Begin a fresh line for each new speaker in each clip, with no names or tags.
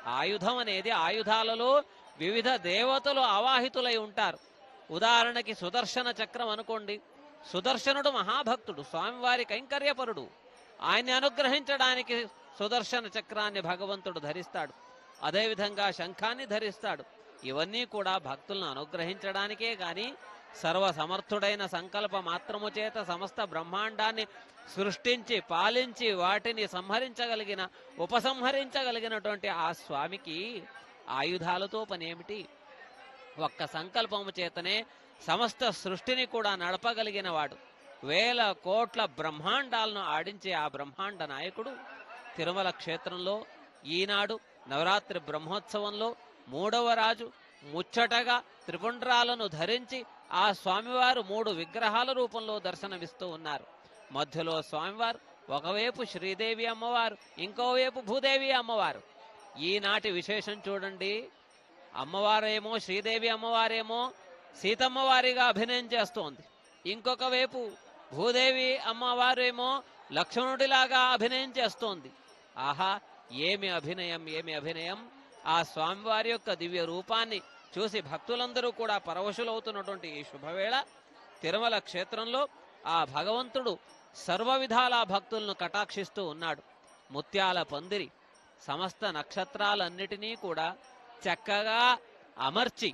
ఆయుధం అనేది ఆయుధాలలో వివిధ దేవతలు ఆవాహితులై ఉంటారు ఉదాహరణకి సుదర్శన చక్రం అనుకోండి సుదర్శనుడు మహాభక్తుడు స్వామివారి కైంకర్యపరుడు ఆయన్ని అనుగ్రహించడానికి సుదర్శన చక్రాన్ని భగవంతుడు ధరిస్తాడు అదేవిధంగా శంఖాన్ని ధరిస్తాడు ఇవన్నీ కూడా భక్తులను అనుగ్రహించడానికే గాని సర్వసమర్థుడైన సంకల్ప మాత్రము చేత సమస్త బ్రహ్మాండాన్ని సృష్టించి పాలించి వాటిని సంహరించగలిగిన ఉపసంహరించగలిగినటువంటి ఆ స్వామికి ఆయుధాలతో పనేమిటి ఒక్క సంకల్పము చేతనే సమస్త సృష్టిని కూడా నడపగలిగిన వాడు వేల కోట్ల బ్రహ్మాండాలను ఆడించే ఆ బ్రహ్మాండ నాయకుడు తిరుమల క్షేత్రంలో ఈనాడు నవరాత్రి బ్రహ్మోత్సవంలో మూడవ రాజు ముచ్చటగా త్రిపుండ్రాలను ధరించి ఆ స్వామివారు మూడు విగ్రహాల రూపంలో దర్శనమిస్తూ ఉన్నారు మధ్యలో స్వామివారు ఒకవైపు శ్రీదేవి అమ్మవారు ఇంకోవైపు భూదేవి అమ్మవారు ఈనాటి విశేషం చూడండి అమ్మవారేమో శ్రీదేవి అమ్మవారేమో సీతమ్మవారిగా అభినయం చేస్తోంది ఇంకొక వైపు భూదేవి అమ్మవారేమో లక్ష్మణుడిలాగా అభినయం చేస్తోంది ఆహా ఏమి అభినయం ఏమి అభినయం ఆ స్వామివారి యొక్క దివ్య రూపాన్ని చూసి భక్తులందరూ కూడా పరవశులవుతున్నటువంటి ఈ శుభవేళ తిరుమల క్షేత్రంలో ఆ భగవంతుడు సర్వ విధాల భక్తులను కటాక్షిస్తూ ఉన్నాడు ముత్యాల పందిరి సమస్త నక్షత్రాలన్నిటినీ కూడా చక్కగా అమర్చి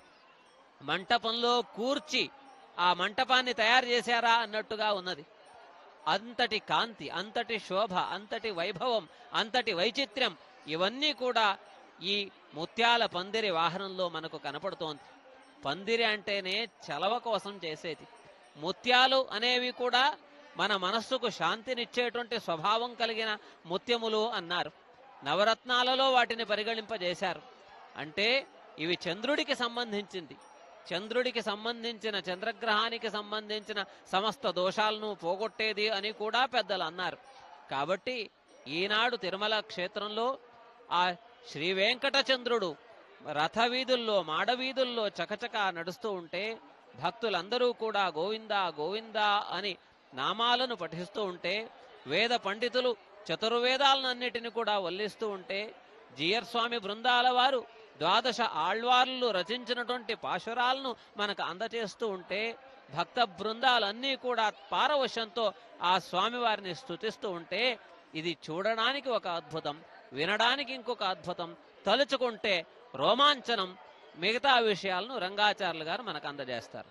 మంటపంలో కూర్చి ఆ మంటపాన్ని తయారు చేశారా అన్నట్టుగా ఉన్నది అంతటి కాంతి అంతటి శోభ అంతటి వైభవం అంతటి వైచిత్ర్యం ఇవన్నీ కూడా ఈ ముత్యాల పందిరి వాహనంలో మనకు కనపడుతోంది పందిరి అంటేనే చలవ కోసం చేసేది ముత్యాలు అనేవి కూడా మన మనస్సుకు శాంతినిచ్చేటువంటి స్వభావం కలిగిన ముత్యములు అన్నారు నవరత్నాలలో వాటిని పరిగణింపజేశారు అంటే ఇవి చంద్రుడికి సంబంధించింది చంద్రుడికి సంబంధించిన చంద్రగ్రహానికి సంబంధించిన సమస్త దోషాలను పోగొట్టేది అని కూడా పెద్దలు అన్నారు కాబట్టి ఈనాడు తిరుమల క్షేత్రంలో ఆ శ్రీ వెంకటచంద్రుడు రథ వీధుల్లో మాడవీధుల్లో చకచక నడుస్తూ ఉంటే భక్తులందరూ కూడా గోవిందా గోవిందా అని నామాలను పఠిస్తూ ఉంటే వేద పండితులు చతుర్వేదాలన్నిటిని కూడా వల్లిస్తూ ఉంటే జియర్ స్వామి బృందాల వారు ద్వాదశ ఆళ్వార్లు రచించినటువంటి పాశురాలను మనకు అందచేస్తూ ఉంటే భక్త బృందాలన్నీ కూడా పారవశ్యంతో ఆ స్వామివారిని స్తుతిస్తూ ఉంటే ఇది చూడడానికి ఒక అద్భుతం వినడానికి ఇంకొక అద్భుతం తలుచుకుంటే రోమాంచనం మిగతా విషయాలను రంగాచార్యులు గారు మనకు అందజేస్తారు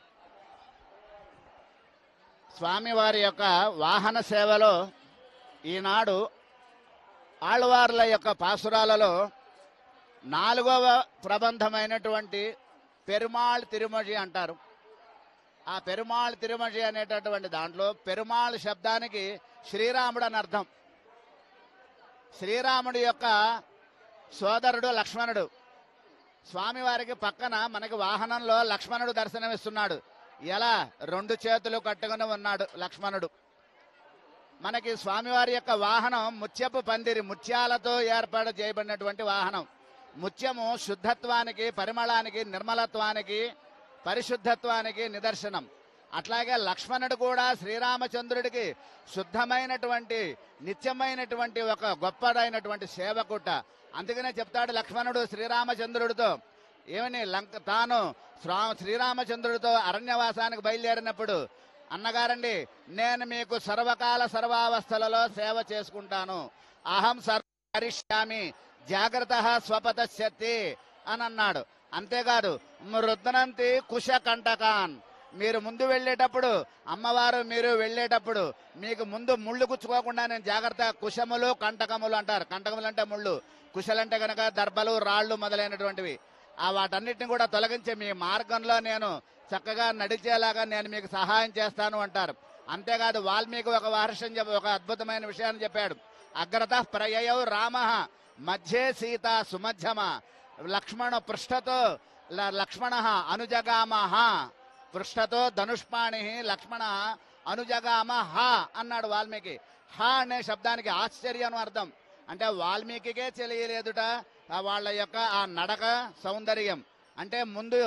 స్వామివారి యొక్క వాహన సేవలో ఈనాడు ఆళ్వార్ల యొక్క పాసురాలలో నాలుగవ ప్రబంధమైనటువంటి పెరుమాళ్ తిరుమజి అంటారు ఆ పెరుమాళ్ తిరుమజి అనేటటువంటి దాంట్లో పెరుమాళ్ శబ్దానికి శ్రీరాముడు అని అర్థం శ్రీరాముడి యొక్క సోదరుడు లక్ష్మణుడు స్వామివారికి పక్కన మనకి వాహనంలో లక్ష్మణుడు దర్శనమిస్తున్నాడు ఎలా రెండు చేతులు కట్టుకుని ఉన్నాడు లక్ష్మణుడు మనకి స్వామివారి యొక్క వాహనం ముత్యపు పందిరి ముత్యాలతో ఏర్పాటు చేయబడినటువంటి వాహనం ముత్యము శుద్ధత్వానికి పరిమళానికి నిర్మలత్వానికి పరిశుద్ధత్వానికి నిదర్శనం అట్లాగే లక్ష్మణుడు కూడా శ్రీరామచంద్రుడికి శుద్ధమైనటువంటి నిత్యమైనటువంటి ఒక గొప్పదైనటువంటి సేవకుట అందుకనే చెప్తాడు లక్ష్మణుడు శ్రీరామచంద్రుడితో ఏమని లంక తాను శ్రా- శ్రీరామచంద్రుడితో అరణ్యవాసానికి బయలుదేరినప్పుడు అన్నగారండి నేను మీకు సర్వకాల సర్వావస్థలలో సేవ చేసుకుంటాను అహం సర్వరిష్యామి జాగ్రత్త స్వపతశక్తి అని అన్నాడు అంతేకాదు మృద్నంతి కుశ కంటకాన్ మీరు ముందు వెళ్ళేటప్పుడు అమ్మవారు మీరు వెళ్ళేటప్పుడు మీకు ముందు ముళ్ళు గుచ్చుకోకుండా నేను జాగ్రత్త కుశములు కంటకములు అంటారు కంటకములు అంటే ముళ్ళు కుశలంటే కనుక దర్భలు రాళ్ళు మొదలైనటువంటివి ఆ వాటన్నిటిని కూడా తొలగించి మీ మార్గంలో నేను చక్కగా నడిచేలాగా నేను మీకు సహాయం చేస్తాను అంటారు అంతేకాదు వాల్మీకి ఒక వార్షం చెప్ప ఒక అద్భుతమైన విషయాన్ని చెప్పాడు అగ్రత ప్రయయౌ రామ మధ్యే సీత సుమధ్యమ లక్ష్మణ పృష్ఠతో ల- లక్ష్మణ అనుజగామహ పృష్ఠతో ధనుష్పాణి లక్ష్మణ అనుజగామ హ అన్నాడు వాల్మీకి హ అనే శబ్దానికి ఆశ్చర్యం అని అర్థం అంటే వాల్మీకికే తెలియలేదుట ఆ వాళ్ళ యొక్క ఆ నడక సౌందర్యం అంటే ముందు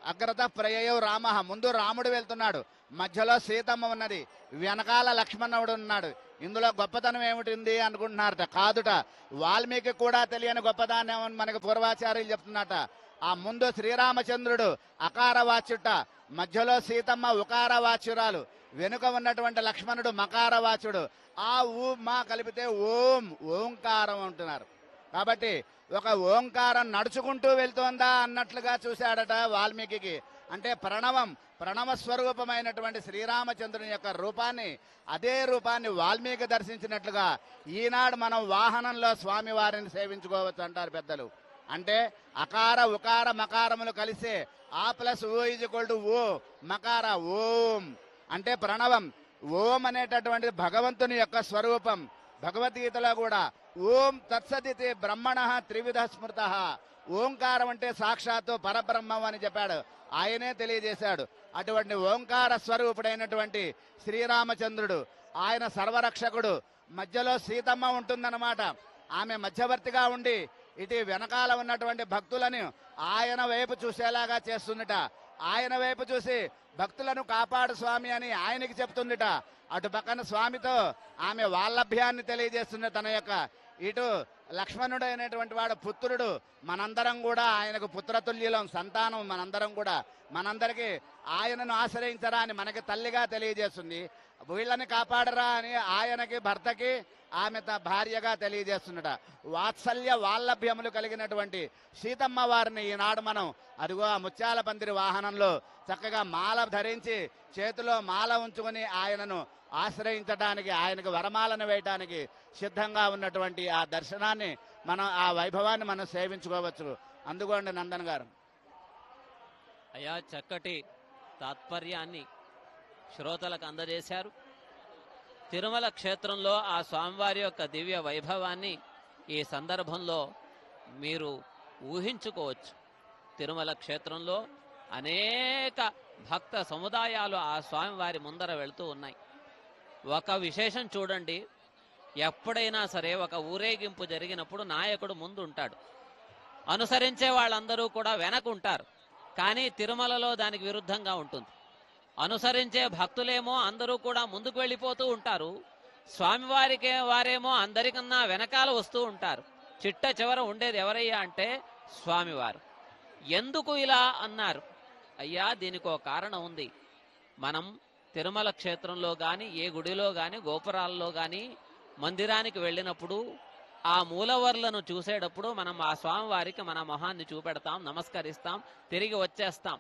అగ్రత ప్రయయో రామ ముందు రాముడు వెళ్తున్నాడు మధ్యలో సీతమ్మ ఉన్నది వెనకాల లక్ష్మణుడు ఉన్నాడు ఇందులో గొప్పతనం ఏమిటింది అనుకుంటున్నారట కాదుట వాల్మీకి కూడా తెలియని గొప్పదాన్ని ఏమని మనకు పూర్వాచార్యులు చెప్తున్నట ఆ ముందు శ్రీరామచంద్రుడు అకార వాచ్యుట మధ్యలో సీతమ్మ ఉకార వాచ్యురాలు వెనుక ఉన్నటువంటి లక్ష్మణుడు మకార వాచుడు ఆ ఊ మా కలిపితే ఓం ఓంకారం అంటున్నారు కాబట్టి ఒక ఓంకారం నడుచుకుంటూ వెళ్తోందా అన్నట్లుగా చూశాడట వాల్మీకి అంటే ప్రణవం ప్రణవ స్వరూపమైనటువంటి శ్రీరామచంద్రుని యొక్క రూపాన్ని అదే రూపాన్ని వాల్మీకి దర్శించినట్లుగా ఈనాడు మనం వాహనంలో స్వామివారిని సేవించుకోవచ్చు అంటారు పెద్దలు అంటే అకార ఉకార మకారములు కలిసే ఆ ప్లస్ ఓ ఈజ్ ఈక్వల్ టు ఓ మకార ఓం అంటే ప్రణవం ఓం అనేటటువంటి భగవంతుని యొక్క స్వరూపం భగవద్గీతలో కూడా ఓం తత్సదితి బ్రహ్మణ త్రివిధ స్మృత ఓంకారం అంటే సాక్షాత్తు పరబ్రహ్మం అని చెప్పాడు ఆయనే తెలియజేశాడు అటువంటి ఓంకార స్వరూపుడైనటువంటి శ్రీరామచంద్రుడు ఆయన సర్వరక్షకుడు మధ్యలో సీతమ్మ ఉంటుందన్నమాట ఆమె మధ్యవర్తిగా ఉండి ఇటు వెనకాల ఉన్నటువంటి భక్తులను ఆయన వైపు చూసేలాగా చేస్తుందిట ఆయన వైపు చూసి భక్తులను కాపాడు స్వామి అని ఆయనకి చెప్తుందిట అటు పక్కన స్వామితో ఆమె వాల్లభ్యాన్ని తెలియజేస్తుంది తన యొక్క ఇటు లక్ష్మణుడు అయినటువంటి వాడు పుత్రుడు మనందరం కూడా ఆయనకు పుత్రతుల్యులం సంతానం మనందరం కూడా మనందరికీ ఆయనను ఆశ్రయించరా అని మనకి తల్లిగా తెలియజేస్తుంది వీళ్ళని కాపాడరా అని ఆయనకి భర్తకి ఆమె త భార్యగా తెలియజేస్తున్నట వాత్సల్య వాల్లభ్యములు కలిగినటువంటి సీతమ్మ వారిని ఈనాడు మనం అదిగో ఆ ముత్యాల పందిరి వాహనంలో చక్కగా మాల ధరించి చేతిలో మాల ఉంచుకొని ఆయనను ఆశ్రయించడానికి ఆయనకు వరమాలను వేయటానికి సిద్ధంగా ఉన్నటువంటి ఆ దర్శనాన్ని మనం ఆ వైభవాన్ని మనం సేవించుకోవచ్చు అందుకోండి నందన్ గారు
అయా చక్కటి తాత్పర్యాన్ని శ్రోతలకు అందజేశారు తిరుమల క్షేత్రంలో ఆ స్వామివారి యొక్క దివ్య వైభవాన్ని ఈ సందర్భంలో మీరు ఊహించుకోవచ్చు తిరుమల క్షేత్రంలో అనేక భక్త సముదాయాలు ఆ స్వామివారి ముందర వెళ్తూ ఉన్నాయి ఒక విశేషం చూడండి ఎప్పుడైనా సరే ఒక ఊరేగింపు జరిగినప్పుడు నాయకుడు ముందు ఉంటాడు అనుసరించే వాళ్ళందరూ కూడా వెనకుంటారు కానీ తిరుమలలో దానికి విరుద్ధంగా ఉంటుంది అనుసరించే భక్తులేమో అందరూ కూడా ముందుకు వెళ్ళిపోతూ ఉంటారు స్వామివారికి వారేమో అందరికన్నా వెనకాల వస్తూ ఉంటారు చిట్ట చివర ఉండేది ఎవరయ్యా అంటే స్వామివారు ఎందుకు ఇలా అన్నారు అయ్యా దీనికి ఒక కారణం ఉంది మనం తిరుమల క్షేత్రంలో గాని ఏ గుడిలో గాని గోపురాల్లో గాని మందిరానికి వెళ్ళినప్పుడు ఆ మూలవర్లను చూసేటప్పుడు మనం ఆ స్వామివారికి మన మొహాన్ని చూపెడతాం నమస్కరిస్తాం తిరిగి వచ్చేస్తాం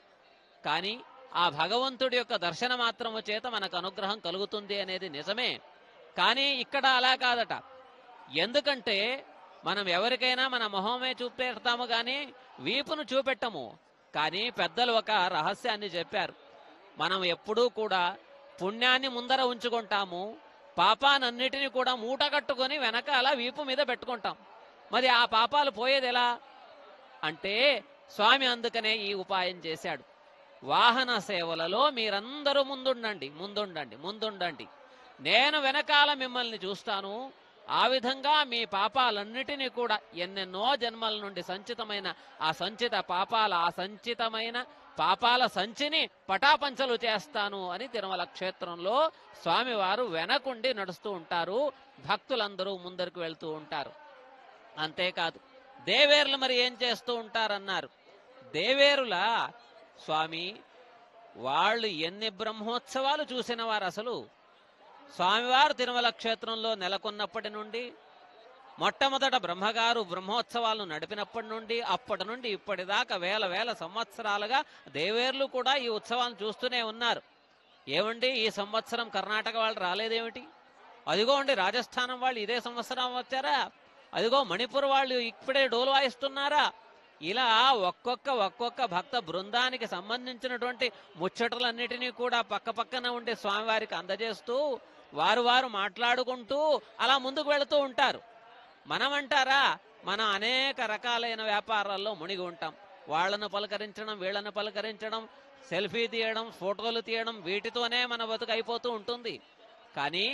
కానీ ఆ భగవంతుడి యొక్క దర్శన మాత్రము చేత మనకు అనుగ్రహం కలుగుతుంది అనేది నిజమే కానీ ఇక్కడ అలా కాదట ఎందుకంటే మనం ఎవరికైనా మన మొహమే చూపెడతాము కానీ వీపును చూపెట్టము కానీ పెద్దలు ఒక రహస్యాన్ని చెప్పారు మనం ఎప్పుడూ కూడా పుణ్యాన్ని ముందర ఉంచుకుంటాము పాపానన్నిటిని కూడా మూట కట్టుకొని వెనకాల వీపు మీద పెట్టుకుంటాం మరి ఆ పాపాలు పోయేది ఎలా అంటే స్వామి అందుకనే ఈ ఉపాయం చేశాడు వాహన సేవలలో మీరందరూ ముందుండండి ముందుండండి ముందుండండి నేను వెనకాల మిమ్మల్ని చూస్తాను ఆ విధంగా మీ పాపాలన్నిటినీ కూడా ఎన్నెన్నో జన్మల నుండి సంచితమైన ఆ సంచిత పాపాల ఆ సంచితమైన పాపాల సంచిని పటాపంచలు చేస్తాను అని తిరుమల క్షేత్రంలో స్వామివారు వెనకుండి నడుస్తూ ఉంటారు భక్తులందరూ ముందరికి వెళ్తూ ఉంటారు అంతేకాదు దేవేరులు మరి ఏం చేస్తూ ఉంటారన్నారు దేవేరుల స్వామి వాళ్ళు ఎన్ని బ్రహ్మోత్సవాలు చూసిన వారు అసలు స్వామివారు తిరుమల క్షేత్రంలో నెలకొన్నప్పటి నుండి మొట్టమొదట బ్రహ్మగారు బ్రహ్మోత్సవాలను నడిపినప్పటి నుండి అప్పటి నుండి ఇప్పటిదాకా వేల వేల సంవత్సరాలుగా దేవేర్లు కూడా ఈ ఉత్సవాలను చూస్తూనే ఉన్నారు ఏమండి ఈ సంవత్సరం కర్ణాటక వాళ్ళు రాలేదేమిటి అదిగో అండి రాజస్థానం వాళ్ళు ఇదే సంవత్సరం వచ్చారా అదిగో మణిపూర్ వాళ్ళు ఇప్పుడే డోలు వాయిస్తున్నారా ఇలా ఒక్కొక్క ఒక్కొక్క భక్త బృందానికి సంబంధించినటువంటి ముచ్చటలన్నిటినీ కూడా పక్క పక్కన ఉండే స్వామివారికి అందజేస్తూ వారు వారు మాట్లాడుకుంటూ అలా ముందుకు వెళుతూ ఉంటారు మనమంటారా మనం అనేక రకాలైన వ్యాపారాల్లో మునిగి ఉంటాం వాళ్ళను పలకరించడం వీళ్ళను పలకరించడం సెల్ఫీ తీయడం ఫోటోలు తీయడం వీటితోనే మన బతుకు అయిపోతూ ఉంటుంది కానీ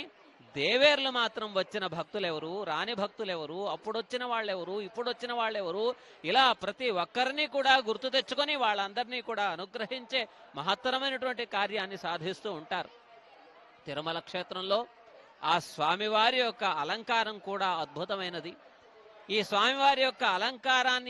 దేవేర్లు మాత్రం వచ్చిన భక్తులెవరు రాని భక్తులెవరు అప్పుడొచ్చిన వాళ్ళెవరు ఇప్పుడొచ్చిన వాళ్ళెవరు ఇలా ప్రతి ఒక్కరిని కూడా గుర్తు తెచ్చుకొని వాళ్ళందరినీ కూడా అనుగ్రహించే మహత్తరమైనటువంటి కార్యాన్ని సాధిస్తూ ఉంటారు తిరుమల క్షేత్రంలో ఆ స్వామివారి యొక్క అలంకారం కూడా అద్భుతమైనది ఈ స్వామివారి యొక్క అలంకారాన్ని